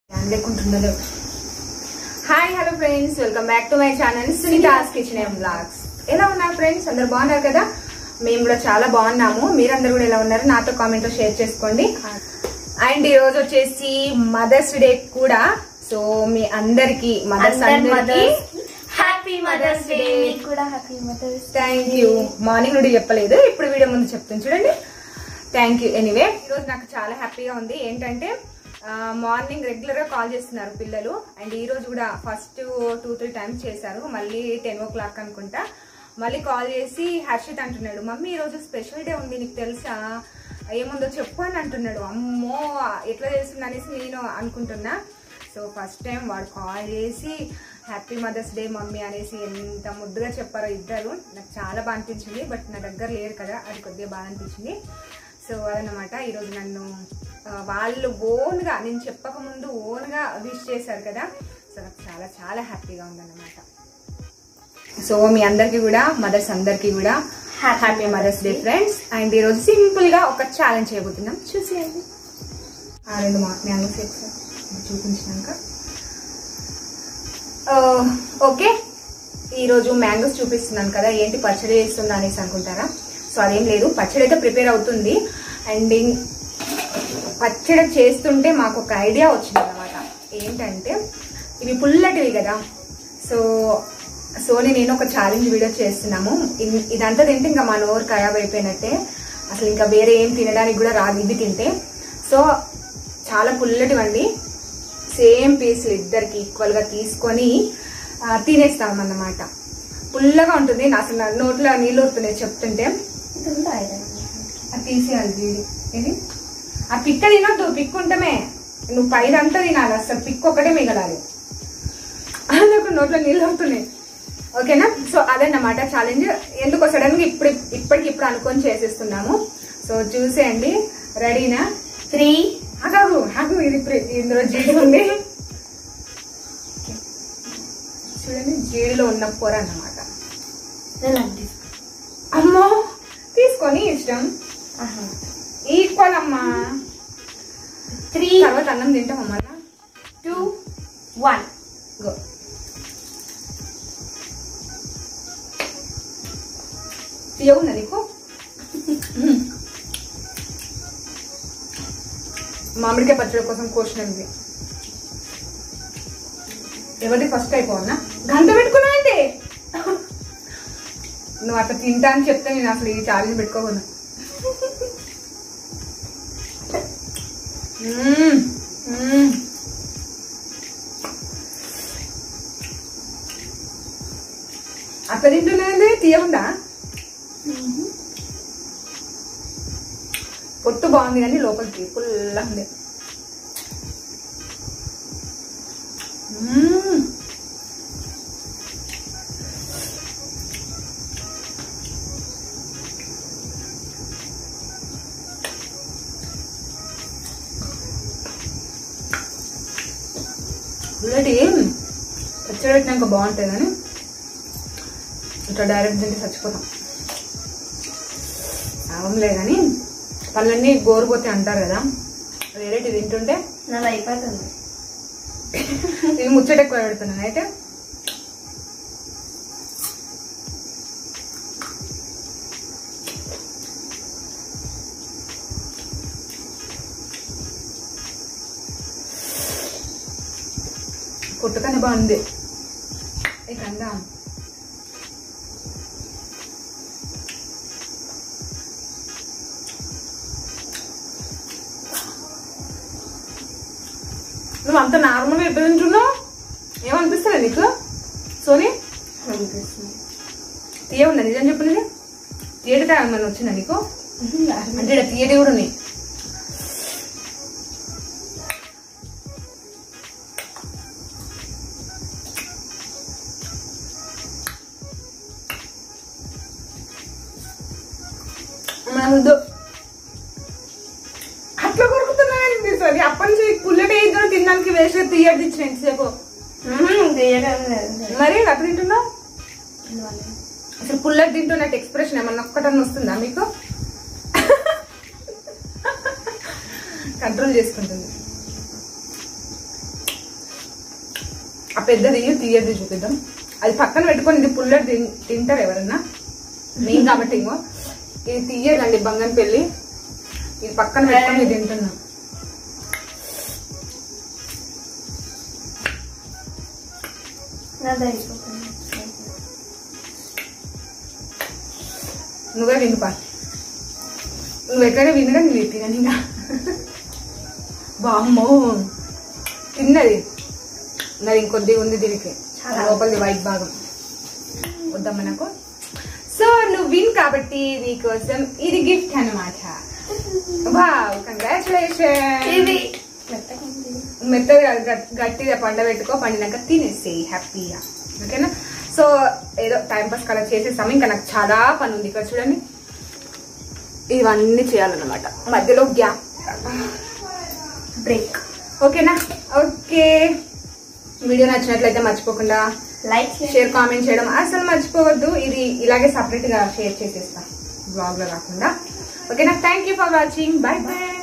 లేకుంటుండదు hi hello friends welcome back to my channel Sunitha's kitchen and blogs ఎలా ఉన్నారు friends అందరు బాగున్నారు కదా మేము కూడా చాలా బాగున్నాము మీరందరూ కూడా ఎలా ఉన్నారు నాతో కామెంట్ లో షేర్ చేసుకోండి అండ్ ఈ రోజు వచ్చేసి మదర్స్ డే కూడా సో మీ అందరికి మదర్స్ అందరికి happy Mother's mothers day Day. మీకు కూడా happy Mother's thank you morning నుండి చెప్పలేదు ఇప్పుడు వీడియో ముందు చెప్తాను చూడండి థ్యాంక్ యూ ఎనీవే ఈరోజు నాకు చాలా హ్యాపీగా ఉంది ఏంటంటే మార్నింగ్ రెగ్యులర్ గా కాల్ చేస్తున్నారు పిల్లలు అండ్ ఈ రోజు కూడా ఫస్ట్ టూ త్రీ టైమ్స్ చేశారు మళ్ళీ టెన్ ఓ క్లాక్ అనుకుంటా మళ్ళీ కాల్ చేసి హర్షిత్ అంటున్నాడు మమ్మీ ఈ రోజు స్పెషల్ డే ఉంది నీకు తెలుసా ఏముందో చెప్పు అని అంటున్నాడు అమ్మో ఎట్లా చేస్తుంది అనేసి నేను అనుకుంటున్నా సో ఫస్ట్ టైం వాడు కాల్ చేసి హ్యాపీ మదర్స్ డే మమ్మీ అనేసి ఎంత ముద్దుగా చెప్పారో ఇద్దరు నాకు చాలా బాగా అనిపించింది బట్ నా దగ్గర లేరు కదా అది కొద్దిగా బాగా అనిపించింది సో అదనమాట ఈరోజు నన్ను ఆ, వాళ్ళు ఓన్గా నేను చెప్పక ముందు ఓన్గా విష్ చేశారు కదా సో నాకు చాలా చాలా హ్యాపీగా ఉందన్నమాట సో మీ అందరికీ కూడా మదర్స్ అందరికీ కూడా Happy happy Mother's Day friends and ఈరోజు సింపుల్ గా ఒక ఛాలెంజ్ చేయబోతున్నాం చూసేయండి ఆ రెండు మా మ్యాంగోస్ ఒకసారి చూపించినాక ఆ, ఓకే ఈరోజు మ్యాంగోస్ చూపిస్తున్నాను కదా ఏంటి పచ్చడి చేస్తున్నా అనేసి అనుకుంటారా సో అదేం లేదు పచ్చడి అయితే ప్రిపేర్ అవుతుంది అండ్ ఇం- పచ్చడి చేస్తుంటే మాకు ఒక ఐడియా వచ్చింది అనమాట ఏంటంటే ఇవి పుల్లటివి కదా సో సోని నేను ఒక ఛాలెంజ్ వీడియో చేస్తున్నాము ఇన్- ఇదంతా తింటే ఇంకా మా నోరు ఖరాబ్ అయిపోయినట్టే అసలు ఇంకా వేరే ఏం తినడానికి కూడా రాదు ఇది తింటే సో చాలా పుల్లటివండి సేమ్ పీసులు ఇద్దరికి ఈక్వల్ గా తీసుకొని ఆ, తినేస్తాం అన్నమాట పుల్లగా ఉంటుంది నా- అసలు నా నోట్లో నీళ్ళు వస్తున్నాయి చెప్తుంటే ఇది ఉందా ఐరన్ అది తీసేయాలి వీడి ఇది ఆ పిక్క తినొద్దు పిక్ ఉంటమే నువ్వు పైన అంతా తినాలి అసలు పిక్ ఒకటే మిగలాలి అందుకు నోట్లో నీళ్ళు అవుతున్నాయి ఓకేనా సో అదన్నమాట ఛాలెంజ్ ఎందుకో సడన్ గా ఇప్పుడు ఇప్పటికిప్పుడు అనుకొని చేసేస్తున్నాము సో చూసేయండి రెడీనా త్రీ ఆగాగు ఆగు ఇది ఇప్పుడు ఇందులో జీడి ఉంది చూడండి జీడిలో ఉన్న పొర అన్నమాట అమ్మో తీసుకొని ఇష్టం ఈక్వల్ అమ్మా త్రీ తర్వాత అన్నం తింటాం అమ్మా టూ వన్ గో తీయవుందా నీకు మామిడికాయ పచ్చడి కోసం కోసినది ఎవరిది ఫస్ట్ అయిపోవన్నా గంట పెట్టుకున్నావండి నువ్వు అట్లా తింటా అని చెప్తే నేను అసలు ఈ ఛాలెంజ్ పెట్టుకోకుండా మ్మ్. మ్మ్. అట్లా తింటున్నది తీయకుండా పొట్టు బాగుంది కానీ లోపలికి ఫుల్లా ఉంది మ్మ్. ఉల్లటి పచ్చడి పెట్టినాక బాగుంటుంది కానీ ఇట్లా డైరెక్ట్ తింటే చచ్చిపోతాం అవలే కానీ పళ్ళన్నీ గోరుపోతే అంటారు కదా వేరేటి తింటుంటే నాది అయిపోతుంది నేను ముచ్చట ఎక్కువ పెడుతున్నాను అయితే పుట్టుకనే బాగుంది ఇక అందాం నువ్వు అంత నార్మల్గా ఎప్పుడు తింటున్నావు ఏమనిపిస్తుంది నీకు సోని అనిపిస్తుంది తీయవుందా నిజం చెప్పు నిజం తీయటి తాగమని వచ్చిందా నీకు అంటే ఈడ తీయటి కూడా ఉన్నాయి మనకు అట్లా కొరుకుతున్నాయండి సారీ అప్పటి నుంచి పుల్లటి ఇద్దరు తినడానికి వేస్ట్ తీయటి ఇచ్చిన ఎంతసేపు మరి అట్లా తింటున్నావు అసలు పుల్లటి తింటున్నట్టు ఎక్స్ప్రెషన్ ఏమన్నా ఒక్కటన్నా వస్తుందా మీకు కంట్రోల్ చేసుకుంటుంది ఆ పెద్దది తీయది చూపిద్దాం అది పక్కన పెట్టుకొని ఇది పుల్లటి తిన్- తింటారు ఎవరన్నా మేము కాబట్టి ఇంకో ఇది తీయదండి బంగన్ పెళ్లి ఇది పక్కన పెట్టుకొని ఇది తింటున్నాం నాది అయిపోతుంది నువ్వే వినుపా నువ్వు ఎట్లయినా వినగా నువ్వు తినని ఇంకా బామ్మో తిన్నది నాది ఇంకొద్ది ఉంది దీనికి చాలా. లోపలిది వైట్ భాగం వద్దమ్మా నాకు సో నువ్వు విన్ కాబట్టి నీకోసం ఇది గిఫ్ట్ అన్నమాట వావ్ కంగ్రాచులేషన్ ఇది మెత్తగా ఉంది. మెత్తగా గట్- గట్టిగా పండబెట్టుకో పండినాక తినేసి హ్యాపీగా ఓకేనా సో ఏదో టైం పాస్ కలర్ చేసేసాము ఇంకా నాకు చాలా పని ఉంది ఇక్కడ చూడండి ఇవన్నీ చేయాలన్నమాట మధ్యలో గ్యాప్ బ్రేక్ ఓకేనా ఓకే వీడియో నచ్చినట్లయితే మర్చిపోకుండా లైక్ చేయండి షేర్ కామెంట్ చేయడం అసలు మర్చిపోవద్దు ఇది ఇలాగే సపరేట్ గా షేర్ చేసేస్తా బ్లాగ్ లో కాకుండా ఓకేనా thank you for watching bye by